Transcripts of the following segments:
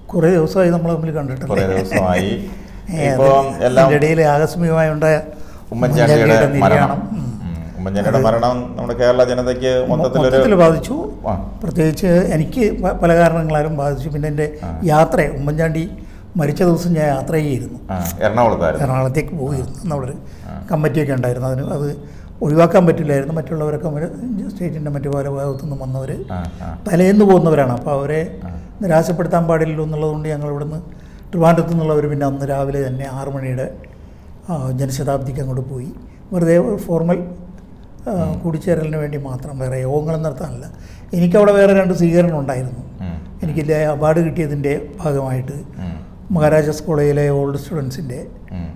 കുറേ ദിവസമായി നമ്മൾ തമ്മിൽ കണ്ടിട്ടില്ല കുറേ ദിവസമായി ഏ, ഇപ്പോൾ അത് എല്ലാം ഇതിൻ്റെ ഇടയിൽ ആകസ്മികമായി ഉണ്ടായ ഉമ്മൻചാണ്ടിയുടെ മരണം നിര്യാണം ഉം. ഉം. ഉമ്മൻചാണ്ടിയുടെ മരണം നമ്മുടെ കേരള ജനതയ്ക്ക് മൊത്തത്തിലൊരു മൊത്തത്തിൽ ബാധിച്ചു ആ, പ്രത്യേകിച്ച് എനിക്ക് പ- പല കാരണങ്ങളാലും ബാധിച്ചു പിന്നെ എൻ്റെ യാത്ര ഉമ്മൻചാണ്ടി മരിച്ച ദിവസം ഞാൻ യാത്ര ചെയ്യായിരുന്നു ആ, എറണാകുളത്തായിരുന്നു എറണാകുളത്തേക്ക് പോയിരുന്നു അന്ന് അവിടെ ഒരു കമ്മിറ്റിയൊക്കെ ഉണ്ടായിരുന്നു അതിന് അത് ഒഴിവാക്കാൻ പറ്റില്ലായിരുന്നു മറ്റുള്ളവരൊക്കെ അവര് സ്റ്റേറ്റിൻ്റെ മറ്റു പല ഭാഗത്തു നിന്നും വന്നവർ ആ, ആ, തലേന്ന് പോകുന്നവരാണ് അപ്പോൾ അവരെ നിരാശപ്പെടുത്താൻ പാടില്ലല്ലോ എന്നുള്ളതുകൊണ്ട് ഞങ്ങൾ ഇവിടുന്ന് ട്രിവാൻഡ്രത്തു നിന്നുള്ളവർ പിന്നെ അന്ന് രാവിലെ തന്നെ ആറു മണിയുടെ ആ, ജനശതാബ്ദിക്ക് അങ്ങോട്ട് പോയി വെറുതെ ഒരു ഫോർമൽ ആ, കൂടിച്ചേരലിന് വേണ്ടി മാത്രം വേറെ യോഗങ്ങളും നടത്താനല്ല എനിക്കവിടെ വേറെ രണ്ട് സ്വീകരണം ഉണ്ടായിരുന്നു ഉം, എനിക്കില്ല അവാർഡ് കിട്ടിയതിൻ്റെ ഭാഗമായിട്ട് ഉം, മഹാരാജാസ് കോളേജിലെ ഓൾഡ് സ്റ്റുഡൻസിൻ്റെ ഉം,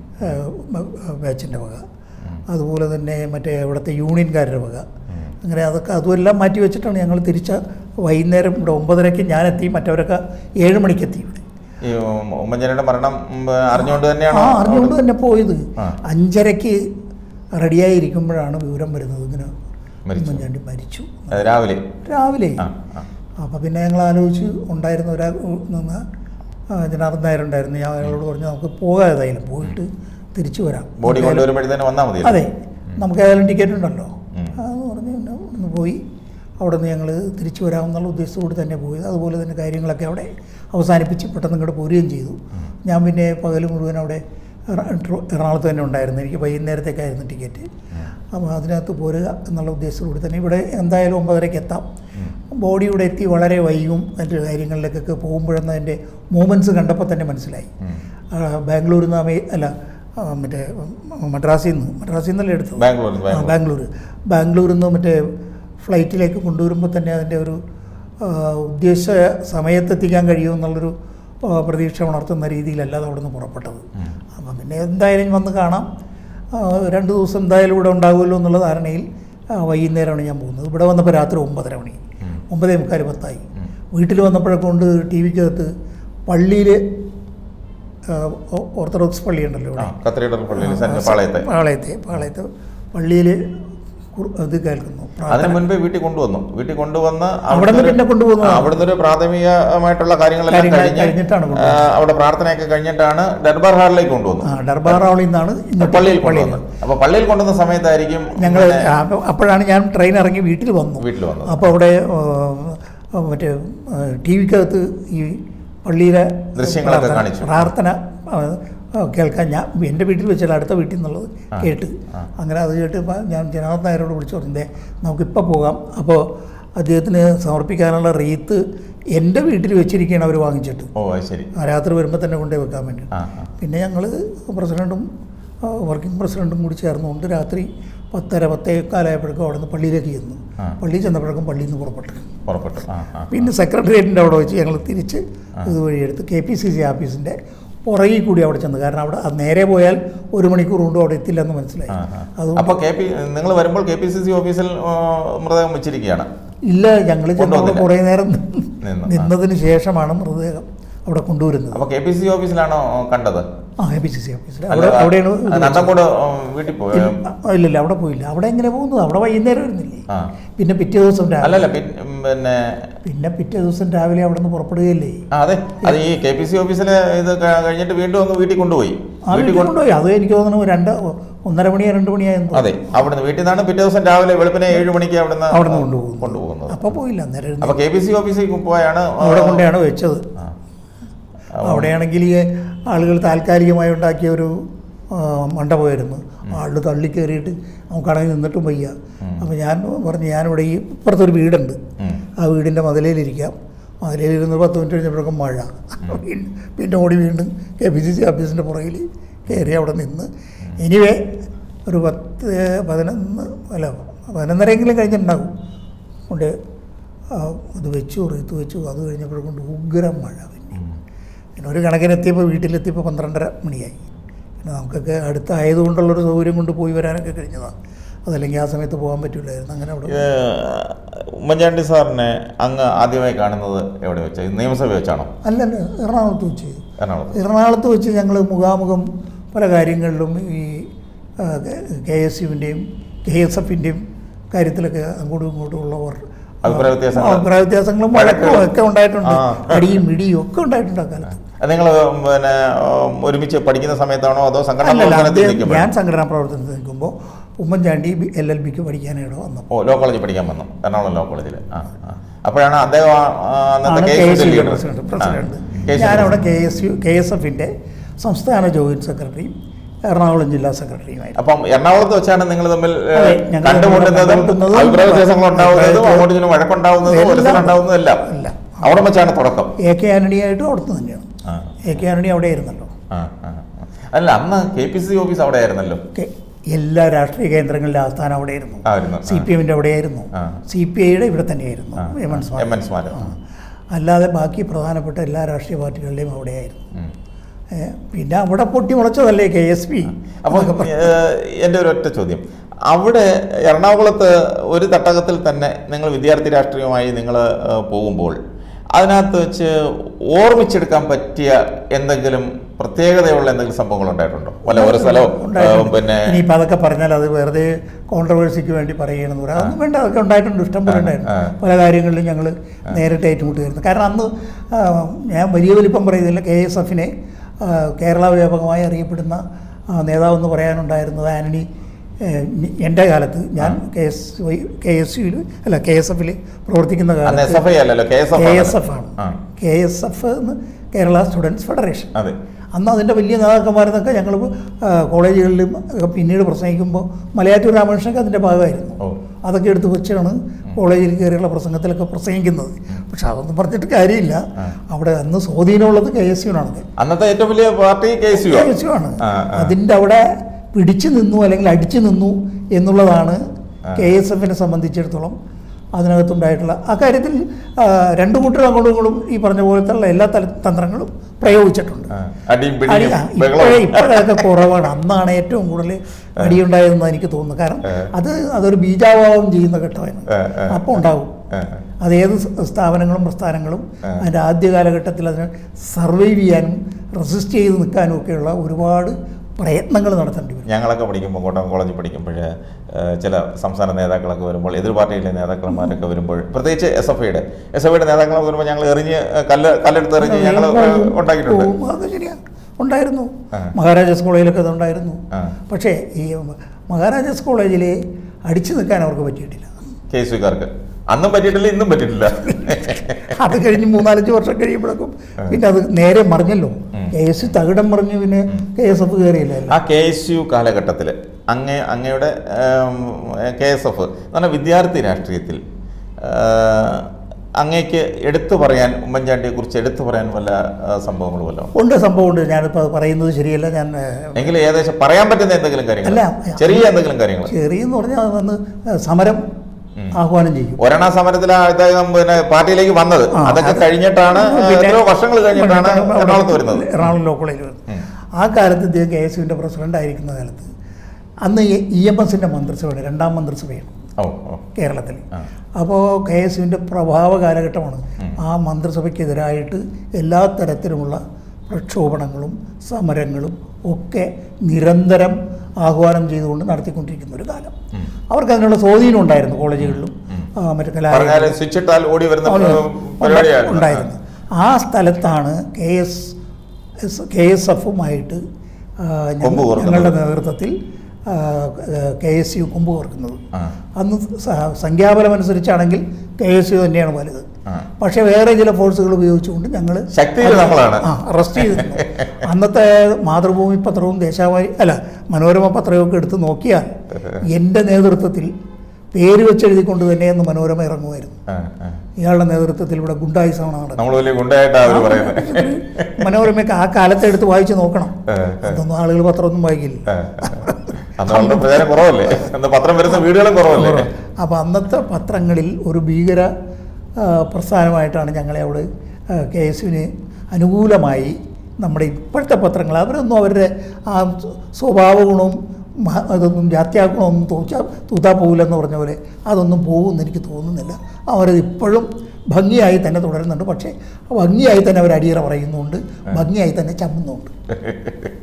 ബാച്ചിൻ്റെ വക അതുപോലെ തന്നെ മറ്റേ ഇവിടുത്തെ യൂണിയൻകാരുടെ വക അങ്ങനെ അതൊക്കെ അതുമെല്ലാം മാറ്റി വെച്ചിട്ടാണ് ഞങ്ങൾ തിരിച്ച വൈകുന്നേരം ഇവിടെ ഒമ്പതരയ്ക്ക് ഞാനെത്തി മറ്റവരൊക്കെ ഏഴ് മണിക്കെത്തി ഇവിടെ ഈ ഉം- ഉമ്മൻചാണ്ടിയുടെ മരണം ഉം, അറിഞ്ഞുകൊണ്ട് തന്നെയാണോ ആ അറിഞ്ഞുകൊണ്ട് തന്നെ പോയത് ആ. അഞ്ചരയ്ക്ക് റെഡിയായി ഇരിക്കുമ്പോഴാണ് വിവരം വരുന്നത് ഇങ്ങനെ മരിച്ചു. ഉമ്മൻചാണ്ടി മരിച്ചു അത് രാവിലെ രാവിലെ ആ ആ അപ്പോൾ പിന്നെ ഞങ്ങൾ ആലോചിച്ച് ഉണ്ടായിരുന്ന ഒരാൾ നിന്ന് ആ, ജനാർദ്ദൻ നായർ ഉണ്ടായിരുന്നു ഞാൻ അയാളോട് പറഞ്ഞു നമുക്ക് പോകാം ഏതായാലും പോയിട്ട് തിരിച്ചു വരാം ബോഡി കൊണ്ടുവരുമ്പോഴത്തേന് വന്നാൽ മതി അതെ നമുക്ക് ഏതായാലും ടിക്കറ്റ് ഉണ്ടല്ലോ ഉം. അതെന്ന് പറഞ്ഞ് പിന്നെ അവിടുന്ന് പോയി അവിടെ നിന്ന് ഞങ്ങൾ തിരിച്ചു വരാമെന്നുള്ള ഉദ്ദേശത്തോട് തന്നെ പോയത് അതുപോലെ തന്നെ കാര്യങ്ങളൊക്കെ അവിടെ അവസാനിപ്പിച്ച് പെട്ടെന്ന് ഇങ്ങോട്ട് പോരുകയും ചെയ്തു ഞാൻ പിന്നെ പകൽ മുഴുവൻ അവിടെ എറ- ട്രോ- എറണാകുളത്ത് തന്നെ ഉണ്ടായിരുന്നു എനിക്ക് വൈകുന്നേരത്തേക്കായിരുന്നു ടിക്കറ്റ് അപ്പോൾ അതിനകത്ത് പോരുക എന്നുള്ള ഉദ്ദേശത്തോട് തന്നെ ഇവിടെ എന്തായാലും ഒമ്പതരയ്ക്ക് എത്താം ബോഡി ഇവിടെ എത്തി വളരെ വൈകും മറ്റു കാര്യങ്ങളിലേക്കൊക്കെ പോകുമ്പോഴെന്ന് അതിൻ്റെ മൂമെൻറ്റ്സ് കണ്ടപ്പോൾ തന്നെ മനസ്സിലായി ആ, ബാംഗ്ലൂരിൽ നിന്ന് അമേ അല്ല ആ, മറ്റേ മദ്രാസിൽ നിന്ന് മദ്രാസിൽ നിന്നല്ലേ എടുത്തത് ബാംഗ്ലൂർ ആ, ബാംഗ്ലൂർ ബാംഗ്ലൂർ ബാംഗ്ലൂരിൽ നിന്ന് മറ്റേ ഫ്ലൈറ്റിലേക്ക് കൊണ്ടുവരുമ്പോൾ തന്നെ അതിൻ്റെ ഒരു ആ, ഉദ്ദേശ സമയത്തെത്തിക്കാൻ കഴിയുമെന്നുള്ളൊരു ആ, പ്രതീക്ഷ ഉണർത്തുന്ന രീതിയിലല്ലാതെ അവിടെ നിന്ന് പുറപ്പെട്ടത് അപ്പം പിന്നെ എന്തായാലും വന്ന് കാണാം ആ, രണ്ട് ദിവസം എന്തായാലും ഇവിടെ ഉണ്ടാകുമല്ലോ എന്നുള്ള ധാരണയിൽ ആ, വൈകുന്നേരമാണ് ഞാൻ പോകുന്നത് ഇവിടെ വന്നപ്പോൾ രാത്രി ഒമ്പതര മണി ഒമ്പതേ മുക്കാൽ പത്തായി വീട്ടിൽ വന്നപ്പോഴൊക്കെ കൊണ്ട് ടി വിക്കകത്ത് പള്ളിയിൽ ഓർത്തഡോക്സ് പള്ളിയുണ്ടല്ലോ ആ ഇവിടെ കത്രീഡൽ പള്ളിയിൽ സെന്റ് പാളയത്തെ പാളയത്തെ പാളയത്തെ പള്ളിയിൽ ഇത് കേൾക്കുന്നു അതിന് പ്രാർത്ഥന മുൻപേ വീട്ടിൽ കൊണ്ടുവന്നു വീട്ടിൽ കൊണ്ടുവന്ന് അവിടെ നിന്ന് പിന്നെ കൊണ്ടുപോകുന്നതാണ്. അവിടുന്ന് ഒരു പ്രാഥമികമായിട്ടുള്ള കാര്യങ്ങളെല്ലാം കാര്യങ്ങൾ കഴിഞ്ഞ് കഴിഞ്ഞിട്ടാണ് ആ, അവിടെ പ്രാർത്ഥനയൊക്കെ കഴിഞ്ഞിട്ടാണ് ദർബാർ ഹാളിലേക്ക് കൊണ്ടുവന്നു ആ ഡർബാറാവളിൽ നിന്നാണ് ഇങ്ങോട്ട് പള്ളിയിൽ കൊണ്ടുവന്നു അപ്പൊ പള്ളിയിൽ കൊണ്ടുവന്ന സമയത്തായിരിക്കും ഞങ്ങൾ അപ്പോഴാണ് ഞാൻ ട്രെയിൻ ഇറങ്ങി വീട്ടിൽ വന്നു വീട്ടിൽ വന്നത് അപ്പോൾ അവിടെ ആ, ആ, മറ്റേ ടി വിക്കകത്ത് ഈ പള്ളിയിലെ ദൃശ്യങ്ങളൊക്കെ പ്രാർത്ഥന- കാണിച്ചു. പ്രാർത്ഥന ആ, ആ, കേൾക്കാൻ ഞാൻ എൻ്റെ വീട്ടിൽ വെച്ചാൽ അടുത്ത വീട്ടിൽ നിന്നുള്ളത് കേട്ട് അങ്ങനെ അത് കേട്ട് ഇപ്പം ഞാൻ ജനാർദ്ദൻ നായരോട് വിളിച്ചു പറഞ്ഞേ നമുക്കിപ്പോൾ പോകാം അപ്പോൾ അദ്ദേഹത്തിന് സമർപ്പിക്കാനുള്ള റീത്ത് എൻ്റെ വീട്ടിൽ വെച്ചിരിക്കുകയാണ് അവർ വാങ്ങിച്ചിട്ട് ഓ അത് ശരി ആ രാത്രി വരുമ്പോൾ തന്നെ കൊണ്ടുപോയി വെക്കാൻ വേണ്ടി ആ ആ. പിന്നെ ഞങ്ങൾ പ്രസിഡൻറ്റും വർക്കിംഗ് പ്രസിഡൻറ്റും കൂടി ചേർന്നുകൊണ്ട് രാത്രി പത്തര പത്തേക്കാലായപ്പോഴേക്കും അവിടെ നിന്ന് പള്ളിയിലേക്ക് ചെന്നു ആ. പള്ളിയിൽ ചെന്നപ്പോഴേക്കും പള്ളിയിൽ നിന്ന് പുറപ്പെട്ടു പുറപ്പെട്ടു ആ ആ പിന്നെ സെക്രട്ടേറിയറ്റിൻ്റെ അവിടെ വെച്ച് ഞങ്ങൾ തിരിച്ച് ഇതുവഴി എടുത്ത് കെ പി സി സി ഓഫീസിൻ്റെ പുറകിൽ കൂടി അവിടെ ചെന്നു കാരണം അവിടെ അത് നേരെ പോയാൽ ഒരു മണിക്കൂർ കൊണ്ടും അവിടെ എത്തില്ലെന്ന് മനസ്സിലായി ആ, ആ. അതുകൊണ്ട് അപ്പൊ കെ പി നിങ്ങൾ വരുമ്പോൾ കെ പി സി സി ഓഫീസിൽ ആ, മൃതദേഹം വെച്ചിരിക്കുകയാണ് ഇല്ല ഞങ്ങൾ ചെന്നവിടെ കൊണ്ടുവന്നില്ല. കുറേ നേരം നിന്ന്, ആ. നിന്നതിന് ശേഷമാണ് മൃതദേഹം അവിടെ കൊണ്ടുവരുന്നത് അപ്പൊ കെ പി സി ഓഫീസിലാണോ കണ്ടത് ആ കെ പി സി സി ഓഫീസിൽ അല്ല, അവിടെ അവിടെയാണ് ഇത് നന്ദൻകോട് ആ, വീട്ടിൽ പോയി ഇല്ല ഇല്ലില്ല അവിടെ പോയില്ല അവിടെ എങ്ങനെ പോകുന്നത് അവിടെ വൈകുന്നേരം വരുന്നില്ലേ ആ പിന്നെ പിറ്റേ ദിവസം രാവിലെ അല്ലല്ല പിൻ- ഉം, പിന്നെ പിന്നെ പിറ്റേ ദിവസം രാവിലെ അവിടെ നിന്ന് പുറപ്പെടുകയല്ലേ ആ അതെ അത് ഈ കെ പി സി ഓഫീസിലെ ഇത് ക- കഴിഞ്ഞിട്ട് വീണ്ടും ഒന്ന് വീട്ടിൽ കൊണ്ടുപോയി ആ വീട്ടിൽ കൊണ്ടുപോയി അത് എനിക്ക് തോന്നുന്നു രണ്ട് ഒന്നര മണിയോ രണ്ട് മണിയായിരുന്നു അതെ അവിടുന്ന് വീട്ടിൽ നിന്നാണ് പിറ്റേ ദിവസം രാവിലെ വെളുപ്പിനെ ഏഴ് മണിക്ക് അവിടുന്ന് അവിടെ നിന്ന് കൊണ്ടുപോകുന്നത് കൊണ്ടുപോകുന്നത് അപ്പോൾ പോയില്ല അന്നേരം ഇരുന്ന് അപ്പൊ കെ പി സി ഓഫീസിൽ പോയാണ് ആ, അവിടെ കൊണ്ടാണ് വെച്ചത് ആ. അവിടെയാണെങ്കിൽ ഈ ആളുകൾ താൽക്കാലികമായി ഉണ്ടാക്കിയ ഒരു ആ, മണ്ഡപമായിരുന്നു ആളുകൾ തള്ളി കയറിയിട്ട് നമുക്കാണെങ്കിൽ നിന്നിട്ടും വയ്യ അപ്പോൾ ഞാൻ പറഞ്ഞു ഞാനിവിടെ ഈ ഇപ്പുറത്തൊരു വീടുണ്ട് ഉം. ആ വീടിൻ്റെ മതിലയിലിരിക്കാം മതിലയിലിരുന്ന് പത്ത് മിനിറ്റ് കഴിഞ്ഞപ്പോഴേക്കും മഴ വീണ്ടും പിന്നെ ഓടി വീണ്ടും കെ പി സി സി ഓഫീസിൻ്റെ പുറകിൽ കയറി അവിടെ നിന്ന് എനിവേ ഒരു പത്ത് പതിനൊന്ന് അല്ല പതിനൊന്നരെങ്കിലും കഴിഞ്ഞിട്ടുണ്ടാകും കൊണ്ട് ആ, ഇത് വെച്ചു റീത്ത് വെച്ചു അത് കഴിഞ്ഞപ്പോഴേക്കൊണ്ട് ഉഗ്രം മഴ പിന്നെ പിന്നെ ഒരു കണക്കിനെത്തിയപ്പോൾ വീട്ടിലെത്തിയപ്പോൾ പന്ത്രണ്ടര മണിയായി പിന്നെ നമുക്കൊക്കെ അടുത്തായതുകൊണ്ടുള്ളൊരു സൗകര്യം കൊണ്ട് പോയി വരാനൊക്കെ കഴിഞ്ഞതാണ് അതല്ലെങ്കിൽ ആ സമയത്ത് പോകാൻ പറ്റില്ലായിരുന്നു അങ്ങനെ അവിടെ ഇത് ഉമ്മൻചാണ്ടി സാറിനെ അങ്ങ് ആദ്യമായി കാണുന്നത് എവിടെ വെച്ചാൽ നിയമസഭ വെച്ചാണോ അല്ലല്ല എറണാകുളത്ത് വെച്ച് എറണാകുളത്ത് എറണാകുളത്ത് വെച്ച് ഞങ്ങൾ മുഖാമുഖം പല കാര്യങ്ങളിലും ഈ കെ എസ് യുവിൻ്റെയും കെ എസ് എഫിൻ്റെയും കാര്യത്തിലൊക്കെ അങ്ങോട്ടും ഇങ്ങോട്ടും ഉള്ളവർ അഭിപ്രായ വ്യത്യാസങ്ങൾ അഭിപ്രായ വ്യത്യാസങ്ങളും വഴക്കും ഒക്കെ ഉണ്ടായിട്ടുണ്ട് അടിയും ഇടിയും ഒക്കെ ഉണ്ടായിട്ടുണ്ട് ആ കാലത്ത് നിങ്ങൾ പിന്നെ ഉം, ഒരുമിച്ച് പഠിക്കുന്ന സമയത്താണോ അതോ സംഘടനാ അല്ലല്ല പ്രവർത്തനത്തിൽ അദ്ദേഹം നിൽക്കുമ്പോഴോ? ഞാൻ സംഘടനാ പ്രവർത്തനത്തിൽ നിൽക്കുമ്പോൾ ഉമ്മൻചാണ്ടി എൽ എൽ ബിക്ക് പഠിക്കാനായിട്ട് വന്നു ഓ ലോ കോളേജിൽ പഠിക്കാൻ വന്നു എറണാകുളം ലോ കോളേജിൽ ആ ആ. അപ്പോഴാണ് അദ്ദേഹം ആ, ആ, അന്നത്തെ ആണ് K K S S U U leader. President ആ, പ്രസിഡന്റ് കെ എസ് യു ഞാനവിടെ K S U K S എഫിൻ്റെ സംസ്ഥാന ജോയിന്റ് സെക്രട്ടറിയും എറണാകുളം ജില്ലാ സെക്രട്ടറിയുമായിരുന്നു അപ്പം എറണാകുളത്ത് വെച്ചാണ് നിങ്ങൾ തമ്മിൽ ഏ, അതെ, ഞങ്ങൾ കണ്ടുമുട്ടുന്നതും കണ്ടുമുട്ടുന്നതും അഭിപ്രായ വ്യത്യാസങ്ങൾ ഉണ്ടാവുന്നതും അഭിപ്രായ- അങ്ങോട്ടും ഇങ്ങോട്ടും വഴക്കുണ്ടാവുന്നതും എല്ലാം- ഒരസൽ ഉണ്ടാവുന്നതും എല്ലാം എല്ലാം. അവിടെ വെച്ചാണ് തുടക്കം എ കെ ആന്റണിയായിട്ടും അവിടുത്തെ തന്നെയാണ് ആ, എ കെ ആന്റണി അവിടെ ആയിരുന്നല്ലോ ആ, ആ, ആ. അല്ല അന്ന് കെ പി സി ഓഫീസ് അവിടെ ആയിരുന്നല്ലോ കെ- എല്ലാ രാഷ്ട്രീയ കേന്ദ്രങ്ങളിലെ ആസ്ഥാനം അവിടെയായിരുന്നു ആയിരുന്നു സി പി എമ്മിൻ്റെ അവിടെയായിരുന്നു ആ. സി പി ഐയുടെ ഇവിടെ തന്നെയായിരുന്നു ആ, എം എൻ സ്മാരകം. എം എൻ സ്മാരകം. ആ. അല്ലാതെ ബാക്കി പ്രധാനപ്പെട്ട എല്ലാ രാഷ്ട്രീയ പാർട്ടികളുടെയും അവിടെയായിരുന്നു ഉം. ഏ, പിന്നെ അവിടെ പൊട്ടി മുളച്ചതല്ലേ കെ എസ് പി അപ്പം എൻ്റെ ഒരു ഒറ്റ ചോദ്യം അവിടെ എറണാകുളത്ത് ഒരു തട്ടകത്തിൽ തന്നെ നിങ്ങൾ വിദ്യാർത്ഥി രാഷ്ട്രീയമായി നിങ്ങൾ പോകുമ്പോൾ അതിനകത്ത് വെച്ച് ഓർമ്മിച്ചെടുക്കാൻ പറ്റിയ എന്തെങ്കിലും പ്രത്യേകതയുള്ള എന്തെങ്കിലും സംഭവങ്ങൾ ഉണ്ടായിട്ടുണ്ടോ വല്ല ഒരു സ്ഥലവും ഉണ്ടായിട്ടുണ്ട്. പിന്നെ ഇനിയിപ്പോൾ അതൊക്കെ പറഞ്ഞാൽ അത് വെറുതെ കോൺട്രവേഴ്സിക്ക് വേണ്ടി പറയുകയാണെന്ന് പറയാം അതൊന്നും വേണ്ട അതൊക്കെ ഉണ്ടായിട്ടുണ്ട് ഇഷ്ടം പോലെ ഉണ്ടായിരുന്നു ആ. പല കാര്യങ്ങളിലും ഞങ്ങൾ നേരിട്ട് ഏറ്റുമുട്ടുകയായിരുന്നു കാരണം അന്ന് ആ, ഞാൻ വലിയ വലിപ്പം പറയുന്നില്ല കെ എസ് എഫിനെ കേരള വ്യാപകമായി അറിയപ്പെടുന്ന ആ, നേതാവെന്ന് പറയാനുണ്ടായിരുന്നത് ആന്റണി ഏഹ്, എൻ്റെ കാലത്ത് ഞാൻ K S Y K S യുയിൽ അല്ല കെ എസ് എഫിൽ പ്രവർത്തിക്കുന്ന അന്ന് എസ് കാലത്ത് എഫ് ഐ അല്ലല്ലോ K S F K S F ആണ് ആ. കെ എസ് എഫ് എന്ന് കേരള സ്റ്റുഡൻസ് ഫെഡറേഷൻ അതെ അന്ന് അതിൻ്റെ വലിയ നേതാക്കന്മാരെന്നൊക്കെ ഞങ്ങൾ കോളേജുകളിലും ഒക്കെ പിന്നീട് പ്രസംഗിക്കുമ്പോൾ മലയാറ്റൂർ രാമകൃഷ്ണനൊക്കെ അതിൻ്റെ ഭാഗമായിരുന്നു ഓ അതൊക്കെ എടുത്ത് വെച്ചാണ് കോളേജിൽ കയറിയുള്ള പ്രസംഗത്തിലൊക്കെ പ്രസംഗിക്കുന്നത് പക്ഷെ അതൊന്നും പറഞ്ഞിട്ട് കാര്യമില്ല അവിടെ അന്ന് സ്വാധീനമുള്ളത് കെ എസ് യുനാണ് അന്നത്തെ ഏറ്റവും വലിയ party K S U K S U ആണ് ആ, ആ. അതിൻ്റെ അവിടെ പിടിച്ചു നിന്നു അല്ലെങ്കിൽ അടിച്ചു നിന്നു എന്നുള്ളതാണ് കെ എസ് എഫിനെ സംബന്ധിച്ചിടത്തോളം അതിനകത്തുണ്ടായിട്ടുള്ള ആ കാര്യത്തിൽ ആ, രണ്ടു കൂട്ടരും അങ്ങോട്ടും ഇങ്ങോട്ടും ഈ പറഞ്ഞ പോലത്തുള്ള എല്ലാ തല തന്ത്രങ്ങളും പ്രയോഗിച്ചിട്ടുണ്ട് ആ, അടിയും അടി പിടിയും ആ, ഇപ്പോഴേ ബഹളവും ഇപ്പോഴൊക്കെ കുറവാണ് അന്നാണ് ഏറ്റവും കൂടുതൽ അടിയുണ്ടായതെന്ന് എനിക്ക് തോന്നുന്നു കാരണം അത് അതൊരു ബീജാഭാവം ചെയ്യുന്ന ഘട്ടമായിരുന്നു ആ, ആ. അപ്പോൾ ഉണ്ടാവും ആ, അത് ഏത് സ് സ്ഥാപനങ്ങളും പ്രസ്ഥാനങ്ങളും അതിൻ്റെ ആദ്യ കാലഘട്ടത്തിൽ അതിനെ സർവൈവ് ചെയ്യാനും റെസിസ്റ്റ് ചെയ്ത് നിൽക്കാനും ഒക്കെയുള്ള ഒരുപാട് പ്രയത്നങ്ങൾ നടത്തേണ്ടി വരും ഞങ്ങളൊക്കെ പഠിക്കുമ്പോൾ കോട്ടയം കോളേജിൽ പഠിക്കുമ്പോൾ ചില സംസ്ഥാന നേതാക്കളൊക്കെ വരുമ്പോൾ എതിർ പാർട്ടിയിലെ നേതാക്കന്മാരൊക്കെ വരുമ്പോൾ പ്രത്യേകിച്ച് എസ് എഫ് ഐയുടെ എസ് എഫ് ഐയുടെ നേതാക്കളൊക്കെ വരുമ്പോൾ ഞങ്ങൾ എറിഞ്ഞ് ഏഹ്, കല്ല് കല്ലെടുത്ത് എറിഞ്ഞ് ഞങ്ങൾ ഉണ്ടാക്കിയിട്ടുണ്ട് ഓ, അത് ശരിയാ ഉണ്ടായിരുന്നു ആ. മഹാരാജാസ് കോളേജിലൊക്കെ അത് ഉണ്ടായിരുന്നു ആ. പക്ഷേ ഈ മഹാരാജാസ് കോളേജിൽ അടിച്ചു നിൽക്കാൻ അവർക്ക് പറ്റിയിട്ടില്ല കെ എസ് യുക്കാർക്ക് അന്നും പറ്റിയിട്ടില്ല ഇന്നും പറ്റിയിട്ടില്ല അത് കഴിഞ്ഞ് മൂന്നാലഞ്ച് വർഷം കഴിയുമ്പോഴേക്കും പിന്നെ അത് നേരെ മറിഞ്ഞല്ലോ കെ എസ് തകിടം മറിഞ്ഞ് പിന്നെ കെ എസ് എഫ് കയറിയില്ലല്ലോ ആ കെ എസ് യു കാലഘട്ടത്തിൽ അങ്ങേ അങ്ങയുടെ കെ എസ് എഫ് എന്ന് പറഞ്ഞാൽ വിദ്യാർത്ഥി രാഷ്ട്രീയത്തിൽ ഏഹ്, അങ്ങേക്ക് എടുത്തു പറയാൻ ഉമ്മൻചാണ്ടിയെ കുറിച്ച് എടുത്തു പറയാൻ വല്ല ഏഹ്, സംഭവങ്ങളും വല്ലതും ഉണ്ട് സംഭവമുണ്ട് ഞാനിപ്പോൾ അത് പറയുന്നത് ശരിയല്ല ഞാൻ ഏഹ്, എങ്കിലും ഏകദേശം പറയാൻ പറ്റുന്ന എന്തെങ്കിലും കാര്യങ്ങൾ അല്ല. ചെറിയ എന്തെങ്കിലും കാര്യങ്ങൾ ചെറിയെന്ന് പറഞ്ഞാൽ വന്ന് സമരം ആഹ്വാനം ചെയ്യും ഒരണ സമരത്തിൽ അദ്ദേഹം പിന്നെ പാർട്ടിയിലേക്ക് വന്നത് ആ, അതൊക്കെ അത് കഴിഞ്ഞിട്ടാണ് പിന്നെ എത്രയോ വർഷങ്ങൾ കഴിഞ്ഞിട്ടാണ് അവിടെ എറണാകുളത്ത് വരുന്നത് എറണാകുളം ലോ കോളേജിൽ വരുന്നത് ആ കാലത്ത് ഇദ്ദേഹം കെ എസ് യുവിൻ്റെ പ്രസിഡന്റ് ആയിരിക്കുന്ന കാലത്ത് അന്ന് ഇ എം എസിൻ്റെ മന്ത്രിസഭയാണ് രണ്ടാം മന്ത്രിസഭയാണ് ഓ ഓ കേരളത്തിൽ ആ. അപ്പോൾ കെ എസ് യുവിൻ്റെ പ്രഭാവ കാലഘട്ടമാണ് ആ മന്ത്രിസഭയ്ക്കെതിരായിട്ട് എല്ലാ തരത്തിലുമുള്ള പ്രക്ഷോഭണങ്ങളും സമരങ്ങളും ഒക്കെ നിരന്തരം ആഹ്വാനം ചെയ്തുകൊണ്ട് നടത്തിക്കൊണ്ടിരിക്കുന്ന ഒരു കാലം അവർക്ക് അതിനുള്ള സ്വാധീനം ഉണ്ടായിരുന്നു കോളേജുകളിലും ആ, മറ്റു പറഞ്ഞാൽ കലാലയങ്ങളിലും സ്വിച്ച് ഇട്ടാൽ ഓടി വരുന്ന ഉണ്ട്. പരിപാടിയായിരുന്നു ഉണ്ടായിരുന്നു ആ സ്ഥലത്താണ് K S S K S എഫുമായിട്ട് കൊമ്പ് കോർക്കുന്നത്. ഞങ്ങളുടെ നേതൃത്വത്തിൽ കെ എസ് യു കൊമ്പ് കോർക്കുന്നത് ആ. അന്ന് സ- സംഖ്യാബലം അനുസരിച്ചാണെങ്കിൽ കെ എസ് യു തന്നെയാണ് വലുത് ആ. പക്ഷേ വേറെ ചില ഫോഴ്സുകൾ ഉപയോഗിച്ചുകൊണ്ട് ഞങ്ങൾ ശക്തിയിൽ നമ്മളാണ്. അറസ്റ്റ് ചെയ്തിരുന്നു അന്നത്തെ മാതൃഭൂമി പത്രവും ദേശാവാരി അല്ല മനോരമ പത്രവും ഒക്കെ എടുത്ത് നോക്കിയാൽ എൻ്റെ നേതൃത്വത്തിൽ പേര് വെച്ചെഴുതിക്കൊണ്ട് തന്നെയെന്ന് മനോരമ ഇറങ്ങുമായിരുന്നു ആ, ആ. ഇയാളുടെ നേതൃത്വത്തിൽ ഇവിടെ ഗുണ്ടായുസമാണ് നടക്കുന്നത് നമ്മൾ വലിയ ഗുണ്ടായിട്ടാണ് അവർ പറയുന്നത് മനോരമയൊക്കെ ആ കാലത്തെ എടുത്ത് വായിച്ച് നോക്കണം ഏ, അതൊന്നും ആളുകൾ പത്രമൊന്നും വായിക്കില്ല ആ, ആ. അന്ന് വളരെ പ്രചാരം കുറവല്ലേ അന്ന് പത്രം വരുന്ന വീടുകളും കുറവല്ലേ അപ്പോൾ അന്നത്തെ പത്രങ്ങളിൽ ഒരു ഭീകര ആ, പ്രസ്ഥാനമായിട്ടാണ് ഞങ്ങളെ അവിടെ കെ എസ് യുവിന് അനുകൂലമായി നമ്മുടെ ഇപ്പോഴത്തെ പത്രങ്ങൾ അവരൊന്നും അവരുടെ ആ സ്വഭാവ ഗുണവും മഹ- അതൊന്നും ജാത്യാഗുണമൊന്നും തോച്ചാ തൂത്താ പോകില്ലെന്ന് പറഞ്ഞ പോലെ അതൊന്നും പോകുമെന്ന് എനിക്ക് തോന്നുന്നില്ല അവരത് ഇപ്പോഴും ഭംഗിയായി തന്നെ തുടരുന്നുണ്ട് പക്ഷേ ഭംഗിയായി തന്നെ അവർ അടിയറ പറയുന്നുണ്ട് ഭംഗിയായി തന്നെ ചമ്മുന്നുണ്ട്